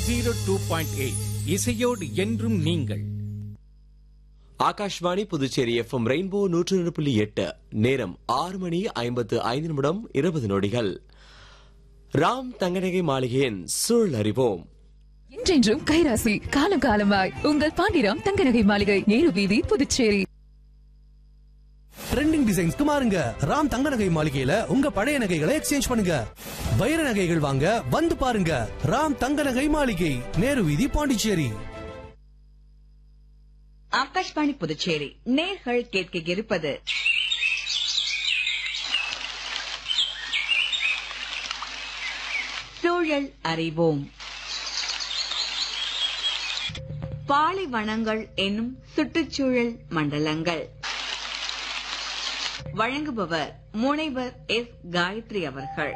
zero two point eight இசையோடு என்றும் நீங்கள் ஆகாஷ்வாணி புதுச்சேரி எஃப்எம் ரெயின்போ நூற்று ரெண்டு புள்ளி எட்டு நேரம் ஆறு மணி ஐம்பத்து ஐந்து நிமிடம் இருபது நொடிகள் ராம் தங்கநகை மாளிகையின் சூழல் அறிவோம் என்றென்றும் கைராசி காலம் காலமாய் உங்கள் பாண்டிராம் தங்கநகை மாளிகை நேரு வீதி புதுச்சேரி ட்ரெண்டிங் டிசைன்ஸ்க்கு மாறுங்க ராம் தங்க நகை மாளிகையில உங்க பழைய நகைகளை எக்ஸ்சேஞ்ச் பண்ணுங்க வைர நகைகள் வாங்க வந்து பாருங்க ராம் தங்க நகை மாளிகை நேரு வீதி பாண்டிச்சேரி ஆகாஷ்வாணி புதுச்சேரி நேர்கள் கேட்க இருப்பது சூழல் அறிவோம் பாலைவனங்கள் என்னும் சுற்றுச்சூழல் மண்டலங்கள் வழங்குபவர் முனைவர் எஸ் காயத்ரி அவர்கள்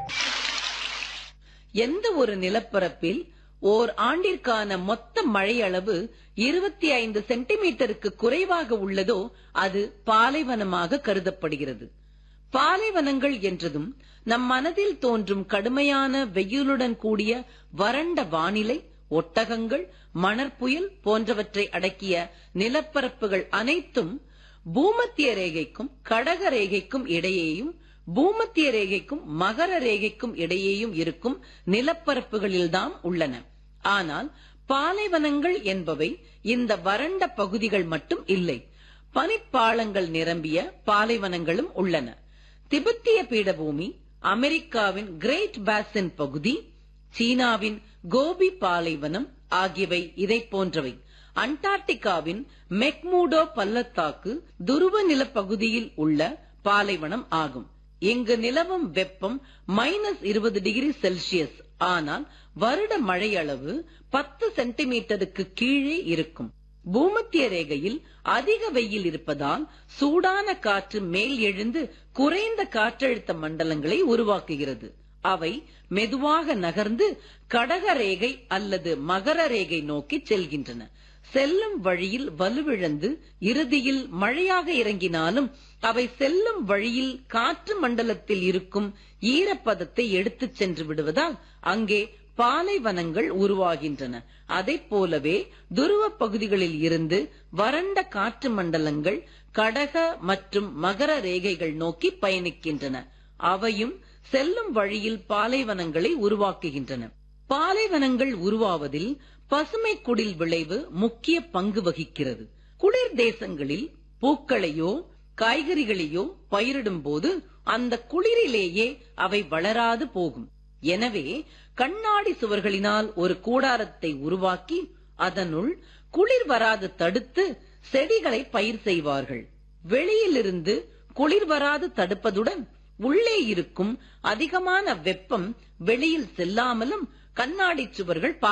எந்த ஒரு நிலப்பரப்பில் ஓர் ஆண்டிற்கான மொத்த மழை அளவு இருபத்தி ஐந்து சென்டிமீட்டருக்கு குறைவாக உள்ளதோ அது பாலைவனமாக கருதப்படுகிறது பாலைவனங்கள் என்றதும் நம் மனதில் தோன்றும் கடுமையான வெயிலுடன் கூடிய வறண்ட வானிலை ஒட்டகங்கள் மணற்புயல் போன்றவற்றை அடக்கிய நிலப்பரப்புகள் அனைத்தும் பூமத்திய ரேகைக்கும் கடக ரேகைக்கும் இடையேயும் பூமத்திய ரேகைக்கும் மகர ரேகைக்கும் இடையேயும் இருக்கும் நிலப்பரப்புகளில்தான் உள்ளன ஆனால் பாலைவனங்கள் என்பவை இந்த வறண்ட பகுதிகள் மட்டும் இல்லை பனிப்பாளங்கள் நிரம்பிய பாலைவனங்களும் உள்ளன திபெத்திய பீடபூமி அமெரிக்காவின் கிரேட் பேசின் பகுதி சீனாவின் கோபி பாலைவனம் ஆகியவை இதை போன்றவை அண்டார்டிகாவின் மெக்மூடோ பள்ளத்தாக்கு துருவ நிலப்பகுதியில் உள்ள பாலைவனம் ஆகும் இங்கு நிலவும் வெப்பம் மைனஸ் இருபது டிகிரி செல்சியஸ் ஆனால் வருட மழை அளவு பத்து சென்டிமீட்டருக்கு கீழே இருக்கும் பூமத்திய ரேகையில் அதிக வெயில் இருப்பதால் சூடான காற்று மேல் எழுந்து குறைந்த காற்றழுத்த மண்டலங்களை உருவாக்குகிறது அவை மெதுவாக நகர்ந்து கடக ரேகை அல்லது மகர ரேகை நோக்கி செல்கின்றன செல்லும் வழியில் வலுவிழந்து இறுதியில் மழையாக இறங்கினாலும் அவை செல்லும் வழியில் காற்று மண்டலத்தில் இருக்கும் ஈரப்பதத்தை எடுத்துச் சென்று விடுவதால் அங்கே பாலைவனங்கள் உருவாகின்றன அதைப் போலவே துருவ பகுதிகளில் இருந்து வறண்ட காற்று மண்டலங்கள் கடக மற்றும் மகர ரேகைகள் நோக்கி பயணிக்கின்றன அவையும் செல்லும் வழியில் பாலைவனங்களை உருவாக்குகின்றன பாலைவனங்கள் உருவாவதில் பசுமை குடில் விளைவு முக்கிய பங்கு வகிக்கிறது குளிர் தேசங்களில் பூக்களையோ காய்கறிகளையோ பயிரிடும் போது அந்த குளிரிலேயே அவை வளராது போகும் எனவே கண்ணாடி சுவர்களினால் ஒரு கூடாரத்தை உருவாக்கி அதனுள் குளிர் வராது தடுத்து செடிகளை பயிர் செய்வார்கள் வெளியிலிருந்து குளிர் வராது தடுப்பதுடன் உள்ளே இருக்கும் அதிகமான வெப்பம் வெளியில் செல்லாமலும் கண்ணாடி சுவர்கள்